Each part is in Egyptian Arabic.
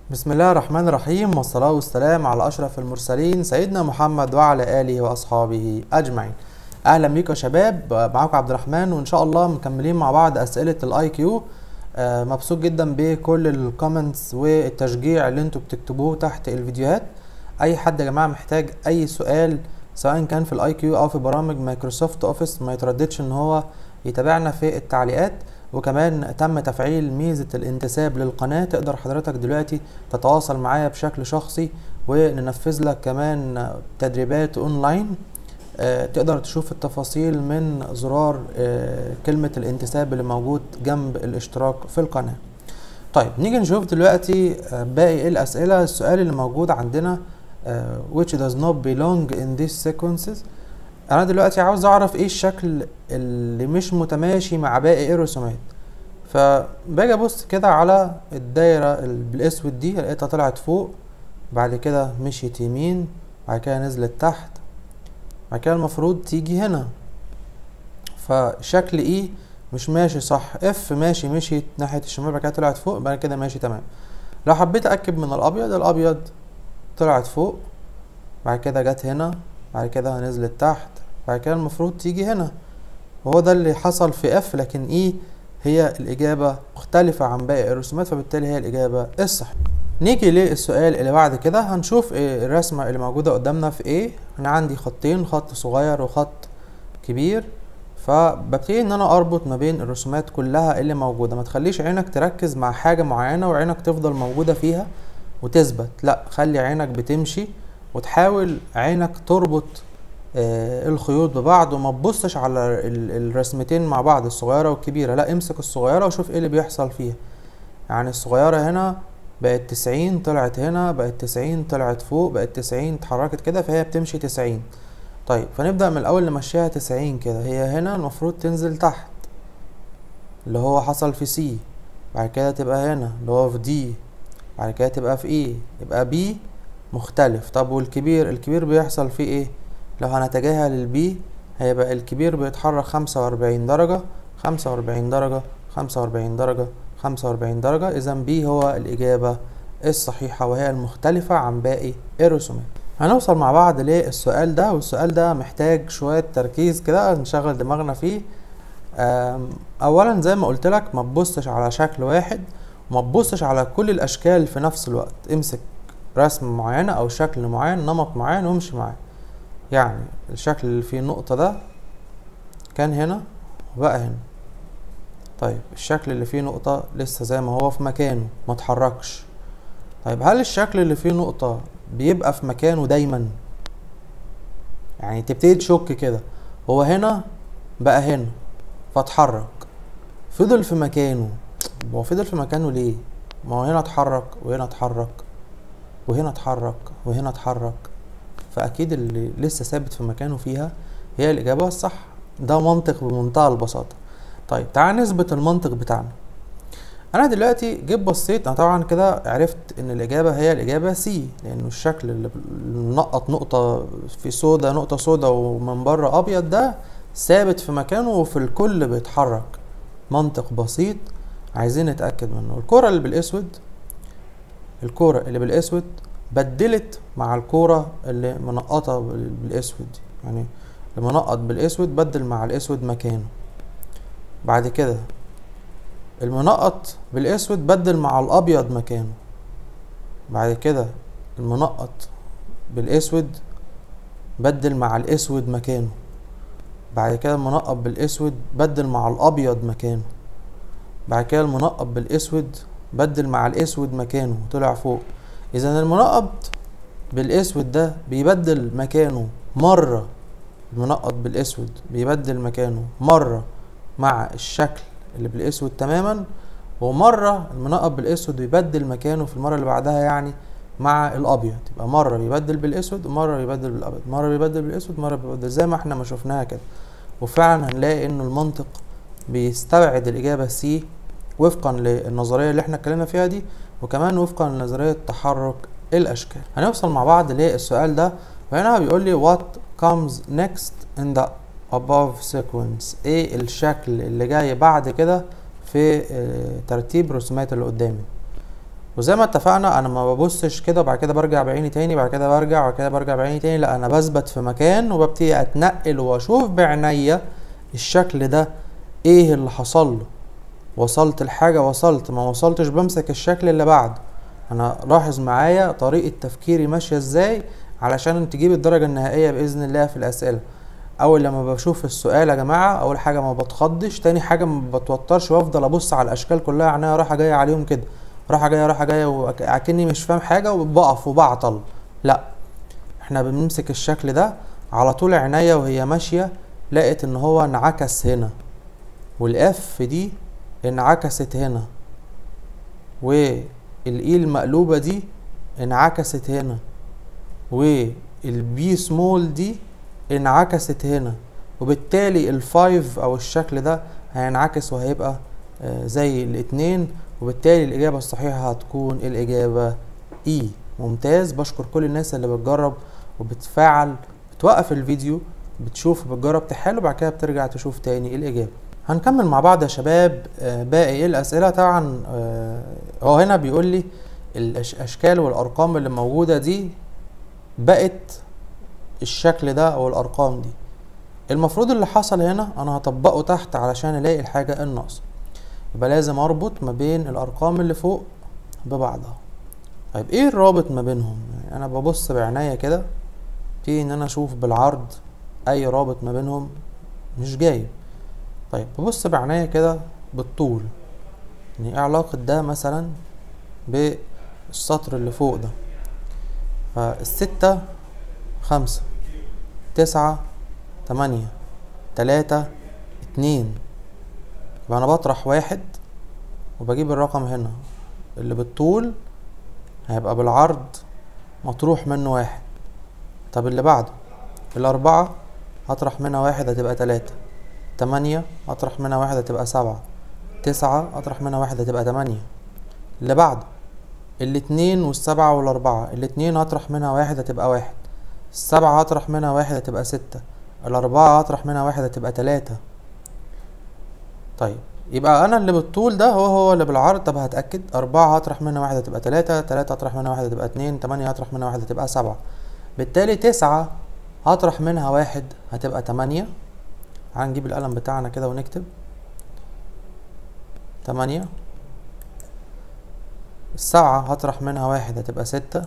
بسم الله الرحمن الرحيم والصلاة والسلام على أشرف المرسلين سيدنا محمد وعلى آله وأصحابه أجمعين أهلا بيكم يا شباب معاكم عبد الرحمن وإن شاء الله مكملين مع بعض أسئلة الآي كيو مبسوط جدا بكل الكومنتس والتشجيع اللي انتوا بتكتبوه تحت الفيديوهات أي حد يا جماعة محتاج أي سؤال سواء كان في الآي كيو أو في برامج مايكروسوفت أوفيس ما يترددش إن هو يتابعنا في التعليقات وكمان تم تفعيل ميزة الانتساب للقناة تقدر حضرتك دلوقتي تتواصل معايا بشكل شخصي وننفذ لك كمان تدريبات اونلاين آه، تقدر تشوف التفاصيل من زرار آه، كلمة الانتساب اللي موجود جنب الاشتراك في القناة طيب نيجي نشوف دلوقتي آه، باقي الأسئلة السؤال اللي موجود عندنا which does not belong in these sequences انا دلوقتي عاوز اعرف ايه الشكل اللي مش متماشي مع باقي الرسومات فباجي ابص كده على الدايرة بالاسود دي لقيتها طلعت فوق بعد كده مشيت يمين بعد كده نزلت تحت بعد كده المفروض تيجي هنا فشكل ايه مش ماشي صح اف ماشي مشيت ناحية الشمال بعد كده طلعت فوق بعد كده ماشي تمام لو حبيت اكد من الابيض الابيض طلعت فوق بعد كده جت هنا بعد كده نزلت تحت بعد كده المفروض تيجي هنا وهو ده اللي حصل في اف لكن ايه هي الإجابة مختلفة عن باقي الرسومات فبالتالي هي الإجابة الصح نيجي للسؤال اللي بعد كده هنشوف إيه الرسمة اللي موجودة قدامنا في ايه أنا عندي خطين خط صغير وخط كبير فببتدي ان انا اربط ما بين الرسومات كلها اللي موجودة ما تخليش عينك تركز مع حاجة معينة وعينك تفضل موجودة فيها وتثبت لا خلي عينك بتمشي وتحاول عينك تربط آه الخيوط ببعض وما تبصش على الرسمتين مع بعض الصغيرة والكبيرة لا امسك الصغيرة وشوف ايه اللي بيحصل فيها يعني الصغيرة هنا بقت تسعين طلعت هنا بقت تسعين طلعت فوق بقت تسعين اتحركت كده فهي بتمشي تسعين طيب فنبدأ من الأول نمشيها تسعين كده هي هنا المفروض تنزل تحت اللي هو حصل في سي بعد كده تبقى هنا اللي هو في دي بعد كده تبقى في ايه يبقى بي مختلف طب والكبير الكبير بيحصل فيه ايه لو هنتجاهل البي هيبقى الكبير بيتحرك خمسة وأربعين درجة خمسة وأربعين درجة خمسة وأربعين درجة خمسة وأربعين درجة إذا بي هو الإجابة الصحيحة وهي المختلفة عن باقي الرسومات هنوصل مع بعض للسؤال ده والسؤال ده محتاج شوية تركيز كده نشغل دماغنا فيه أولا زي ما قلت لك ما تبصش على شكل واحد وما تبصش على كل الأشكال في نفس الوقت امسك رسم معينة أو شكل معين نمط معين وامشي معاه يعني الشكل اللي فيه النقطة ده كان هنا وبقى هنا طيب الشكل اللي فيه نقطة لسه زي ما هو في مكانه ما اتحركش طيب هل الشكل اللي فيه نقطة بيبقى في مكانه دايما يعني تبتدي تشك كده هو هنا بقى هنا فاتحرك فضل في مكانه هو فضل في مكانه ليه ما هو هنا اتحرك وهنا اتحرك وهنا اتحرك وهنا اتحرك فاكيد اللي لسه ثابت في مكانه فيها هي الاجابه الصح ده منطق بمنتهى البساطه طيب تعال نثبت المنطق بتاعنا انا دلوقتي جيت بصيت انا طبعا كده عرفت ان الاجابه هي الاجابه سي لانه الشكل اللي منقط نقطه في سودا نقطه سودا ومن بره ابيض ده ثابت في مكانه وفي الكل بيتحرك منطق بسيط عايزين نتاكد منه الكره اللي بالاسود الكره اللي بالاسود بدلت مع الكورة اللي منقطة بالاسود يعني اللي منقط بالاسود بدل مع الاسود مكانه بعد كده المنقط بالاسود بدل مع الابيض مكانه بعد كده المنقط بالاسود بدل مع الاسود مكانه بعد كده المنقط بالاسود بدل مع الابيض مكانه بعد كده المنقط بالاسود بدل مع الاسود مكانه طلع فوق اذا المنقط بالاسود ده بيبدل مكانه مرة المنقط بالاسود بيبدل مكانه مرة مع الشكل اللي بالاسود تماما ومرة المنقط بالاسود بيبدل مكانه في المرة اللي بعدها يعني مع الابيض يبقى مرة بيبدل بالاسود ومرة بيبدل بالابيض مرة بيبدل بالاسود مرة بيبدل زي ما احنا ما شفناها كده وفعلا هنلاقي انه المنطق بيستبعد الاجابة سي وفقا للنظرية اللي احنا اتكلمنا فيها دي وكمان وفقا لنظرية تحرك الأشكال هنوصل مع بعض للسؤال ده وهنا بيقول لي what comes next in the above sequence ايه الشكل اللي جاي بعد كده في ترتيب الرسومات اللي قدامي وزي ما اتفقنا انا ما ببصش كده وبعد كده برجع بعيني تاني بعد كده برجع وبعد كده برجع بعيني تاني لا انا بثبت في مكان وببتدي اتنقل واشوف بعينيا الشكل ده ايه اللي حصل له وصلت الحاجة وصلت ما وصلتش بمسك الشكل اللي بعده انا لاحظ معايا طريقة تفكيري ماشية ازاي علشان تجيب الدرجة النهائية بإذن الله في الأسئلة أول لما بشوف السؤال يا جماعة أول حاجة ما بتخضش تاني حاجة ما بتوترش وأفضل أبص على الأشكال كلها عينيا رايحة جاية عليهم كده رايحة جاية رايحة جاية وأكني مش فاهم حاجة وبقف وبعطل لأ احنا بنمسك الشكل ده على طول عينيا وهي ماشية لقيت ان هو انعكس هنا والاف دي انعكست هنا والاي المقلوبة دي انعكست هنا والبي سمول دي انعكست هنا وبالتالي الفايف او الشكل ده هينعكس وهيبقى آه زي الاتنين وبالتالي الاجابة الصحيحة هتكون الاجابة اي ممتاز بشكر كل الناس اللي بتجرب وبتفاعل بتوقف الفيديو بتشوف وبتجرب تحل وبعد كده بترجع تشوف تاني الاجابة هنكمل مع بعض يا شباب آه باقي الاسئلة طبعا آه هو هنا بيقول لي الاشكال والارقام اللي موجودة دي بقت الشكل ده او الارقام دي المفروض اللي حصل هنا انا هطبقه تحت علشان الاقي الحاجة الناقصة يبقى لازم اربط ما بين الارقام اللي فوق ببعضها طيب ايه الرابط ما بينهم يعني انا ببص بعناية كده في ان انا اشوف بالعرض اي رابط ما بينهم مش جايب طيب ببص بعناية كده بالطول يعني ايه علاقة ده مثلا بالسطر اللي فوق ده فالستة خمسة تسعة تمانية تلاتة اتنين يبقى انا بطرح واحد وبجيب الرقم هنا اللي بالطول هيبقى بالعرض مطروح منه واحد طب اللي بعده الأربعة هطرح منها واحد هتبقى تلاتة تمانية هطرح منها واحد هتبقى سبعة تسعة هطرح منها واحد هتبقى تمانية اللي بعده الاتنين والسبعة والأربعة الاتنين هطرح منها واحد هتبقى واحد السبعة هطرح منها واحد هتبقى ستة الأربعة هطرح منها واحد هتبقى تلاتة طيب يبقى أنا اللي بالطول ده هو هو اللي بالعرض طب هتأكد أربعة هطرح منها واحد هتبقى تلاتة تلاتة هطرح منها واحد هتبقى اتنين تمانية هطرح منها واحد هتبقى سبعة بالتالي تسعة هطرح منها واحد هتبقى تمانية هنجيب القلم بتاعنا كده ونكتب تمانية السبعة هطرح منها واحد هتبقى ستة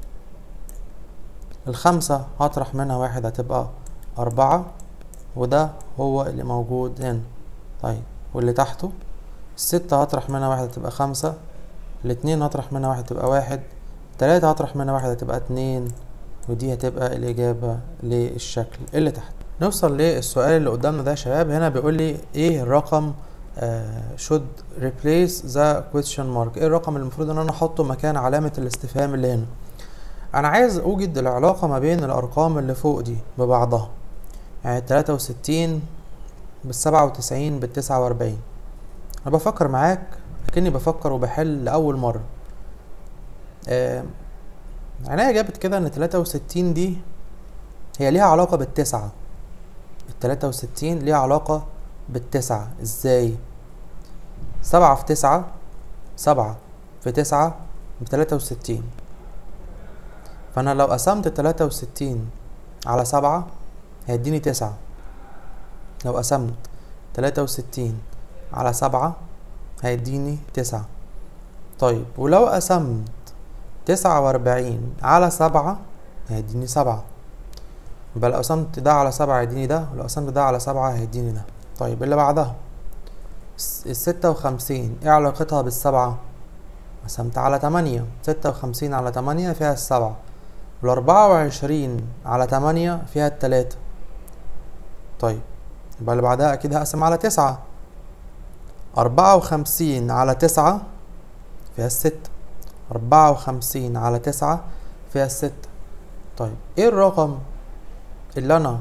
الخمسة هطرح منها واحد هتبقى أربعة وده هو اللي موجود هنا طيب واللي تحته الستة هطرح منها واحد هتبقى خمسة الاتنين هطرح منها واحد هتبقى واحد تلاتة هطرح منها واحد هتبقى اتنين ودي هتبقى الإجابة للشكل اللي تحت نوصل للسؤال اللي قدامنا ده يا شباب هنا بيقول لي ايه الرقم uh, should replace the question mark ايه الرقم اللي المفروض ان انا احطه مكان علامة الاستفهام اللي هنا انا عايز اوجد العلاقة ما بين الارقام اللي فوق دي ببعضها يعني تلاتة وستين بالسبعة وتسعين بالتسعة واربعين انا بفكر معاك لكني بفكر وبحل لأول مرة آه عينيا جابت كده ان تلاتة وستين دي هي ليها علاقة بالتسعة التلاتة وستين ليها علاقة بالتسعة ازاي سبعة في تسعة سبعة في تسعة بتلاتة وستين فأنا لو قسمت تلاتة وستين على سبعة هيديني تسعة لو قسمت تلاتة وستين على سبعة هيديني تسعة طيب ولو قسمت تسعة وأربعين على سبعة هيديني سبعة يبقى لو قسمت ده على سبعة هيديني ده ولو قسمت ده على سبعة هيديني ده طيب اللي بعدها الستة وخمسين ايه علاقتها بالسبعة قسمت على تمانية ستة وخمسين على تمانية فيها السبعة والأربعة وعشرين على تمانية فيها التلاتة طيب يبقى اللي بعدها أكيد هقسم على تسعة أربعة وخمسين على تسعة فيها الستة أربعة وخمسين على تسعة فيها الستة طيب ايه الرقم اللي أنا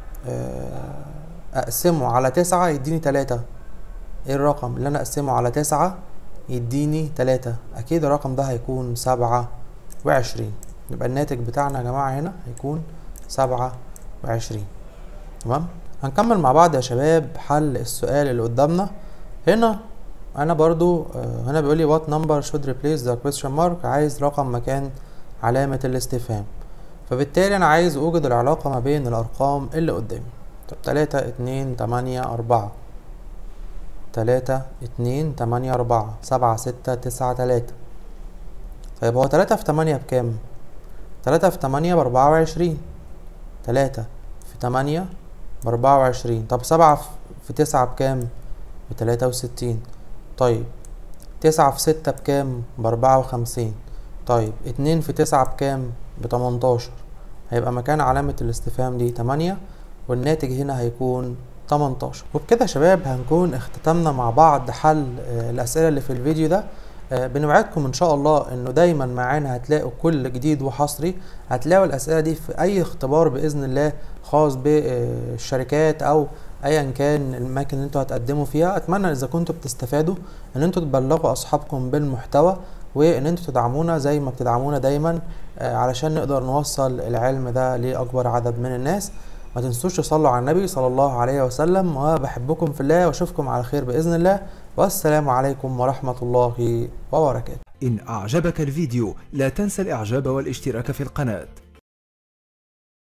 أقسمه على تسعة يديني تلاتة ايه الرقم اللي أنا أقسمه على تسعة يديني تلاتة أكيد الرقم ده هيكون سبعة وعشرين يبقى الناتج بتاعنا يا جماعة هنا هيكون سبعة وعشرين تمام هنكمل مع بعض يا شباب حل السؤال اللي قدامنا هنا انا برضو آه، هنا بيقول لي what number should replace the question mark عايز رقم مكان علامة الاستفهام فبالتالي انا عايز اوجد العلاقة ما بين الارقام اللي قدامي طب تلاتة اتنين تمانية اربعة تلاتة اتنين تمانية اربعة سبعة ستة تسعة تلاتة طيب هو تلاتة في تمانية بكام؟ تلاتة في تمانية بأربعة وعشرين تلاتة في تمانية بأربعة وعشرين طب سبعة في- في تسعة بكام؟ بتلاتة وستين طيب تسعة في ستة بكام؟ بأربعة وخمسين طيب اتنين في تسعة بكام؟ بتمنتاشر هيبقى مكان علامة الاستفهام دي تمانية والناتج هنا هيكون 18 وبكده يا شباب هنكون اختتمنا مع بعض حل آه، الأسئلة اللي في الفيديو ده آه، بنوعدكم ان شاء الله انه دايما معانا هتلاقوا كل جديد وحصري هتلاقوا الاسئله دي في اي اختبار باذن الله خاص بالشركات او ايا كان الاماكن اللي انتوا هتقدموا فيها اتمنى اذا كنتوا بتستفادوا ان انتوا تبلغوا اصحابكم بالمحتوى وان انتوا تدعمونا زي ما بتدعمونا دايما آه، علشان نقدر نوصل العلم ده لاكبر عدد من الناس ما تنسوش تصلوا على النبي صلى الله عليه وسلم وبحبكم في الله واشوفكم على خير باذن الله والسلام عليكم ورحمه الله وبركاته إن أعجبك الفيديو لا تنسى الإعجاب والاشتراك في القناة